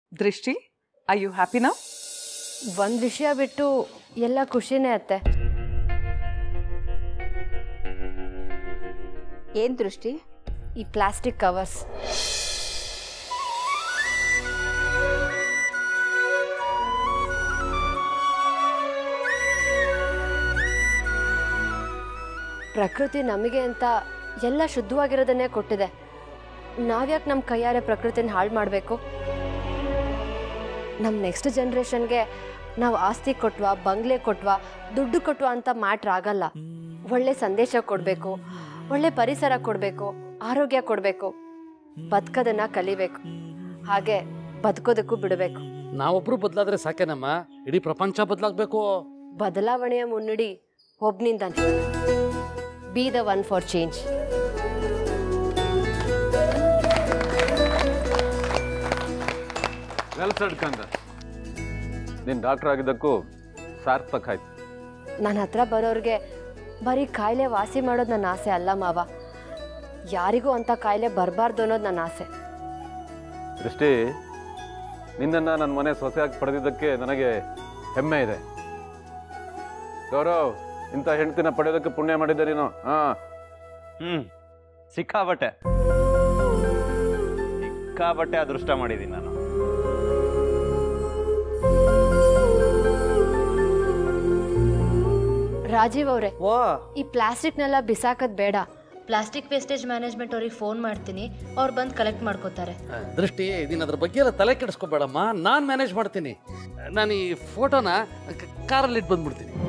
ದೃಷ್ಟಿ I you happy ನಾ ಒಂದು ವಿಷಯ ಬಿಟ್ಟು ಎಲ್ಲ ಖುಷಿನೇ ಅತ್ತೆ ಏನ್ ದೃಷ್ಟಿ ಈ ಪ್ಲಾಸ್ಟಿಕ್ ಕವರ್ಸ್ ಪ್ರಕೃತಿ ನಮಗೆ ಅಂತ ಎಲ್ಲ ಶುದ್ಧವಾಗಿರೋದನ್ನೇ ಕೊಟ್ಟಿದೆ ನಾವ್ಯಾಕೆ ನಮ್ಮ ಕೈಯಾರೆ ಪ್ರಕೃತಿನ ಹಾಳು ಮಾಡಬೇಕು ನಮ್ಮ ನೆಕ್ಸ್ಟ್ ಜನ್ರೇಷನ್ಗೆ ನಾವು ಆಸ್ತಿ ಕೊಟ್ವಾ ಬಂಗ್ಲೆ ಕೊಟ್ವಾ ದುಡ್ಡು ಕೊಟ್ವಾ ಅಂತ ಮ್ಯಾಟ್ರ್ ಆಗಲ್ಲ ಒಳ್ಳೆ ಸಂದೇಶ ಕೊಡಬೇಕು ಒಳ್ಳೆ ಪರಿಸರ ಕೊಡಬೇಕು ಆರೋಗ್ಯ ಕೊಡಬೇಕು ಬದುಕೋದನ್ನ ಕಲಿಬೇಕು ಹಾಗೆ ಬದುಕೋದಕ್ಕೂ ಬಿಡಬೇಕು ನಾವೊಬ್ರು ಬದಲಾದ್ರೆ ಸಾಕೇನಮ್ಮ ಇಡೀ ಪ್ರಪಂಚ ಬದಲಾಗಬೇಕು ಬದಲಾವಣೆಯ ಮುನ್ನುಡಿ ಒಬ್ನಿಂದಾನೆ be the one for change well said ಕಂದ ನೀನು ಡಾಕ್ಟರ್ ಆಗಿದ್ದಕ್ಕೂ ಸಾರ್ಥಕ ಆಯ್ತು ನನ್ನ ಹತ್ರ ಬರೋರಿಗೆ ಬರೀ ಕಾಯಿಲೆ ವಾಸಿ ಮಾಡೋದು ನನ್ನ ಆಸೆ ಅಲ್ಲ ಮಾವ ಯಾರಿಗೂ ಅಂತ ಕಾಯಿಲೆ ಬರಬಾರ್ದು ಅನ್ನೋದು ನನ್ನ ಆಸೆ ದೃಷ್ಟಿ ನಿನ್ನನ್ನು ನನ್ನ ಮನೆ ಸೊಸೆಯಾಗಿ ಪಡೆದಿದ್ದಕ್ಕೆ ನನಗೆ ಹೆಮ್ಮೆ ಇದೆ ಗೌರವ್ ಇಂಥ ಹೆಂಡ್ತಿನ ಪಡೆಯೋದಕ್ಕೆ ಪುಣ್ಯ ಮಾಡಿದ್ದೆ ನೀನು ಹಾಂ ಹ್ಮ್ ಸಿಕ್ಕಾಬಟ್ಟೆ ಸಿಕ್ಕಾಬಟ್ಟೆ ಅದೃಷ್ಟ ಮಾಡಿದ್ದೀನಿ ನಾನು ರಾಜೀವ್ ಅವರೇ ಓ ಈ ಪ್ಲಾಸ್ಟಿಕ್ನೆಲ್ಲ ಬಿಸಾಕದ್ ಬೇಡ ಪ್ಲಾಸ್ಟಿಕ್ ವೇಸ್ಟೇಜ್ ಮ್ಯಾನೇಜ್ಮೆಂಟ್ ಅವ್ರಿಗೆ ಫೋನ್ ಮಾಡ್ತೀನಿ ಅವ್ರು ಬಂದು ಕಲೆಕ್ಟ್ ಮಾಡ್ಕೋತಾರೆ ದೃಷ್ಟಿ ನೀನು ಅದ್ರ ಬಗ್ಗೆ ಎಲ್ಲ ತಲೆ ಕೆಡಿಸ್ಕೋಬೇಡಮ್ಮ ನಾನು ಮ್ಯಾನೇಜ್ ಮಾಡ್ತೀನಿ ನಾನು ಈ ಫೋಟೋನ ಕಾರಲ್ಲಿ ಇಟ್ಟು ಬಂದ್ಬಿಡ್ತೀನಿ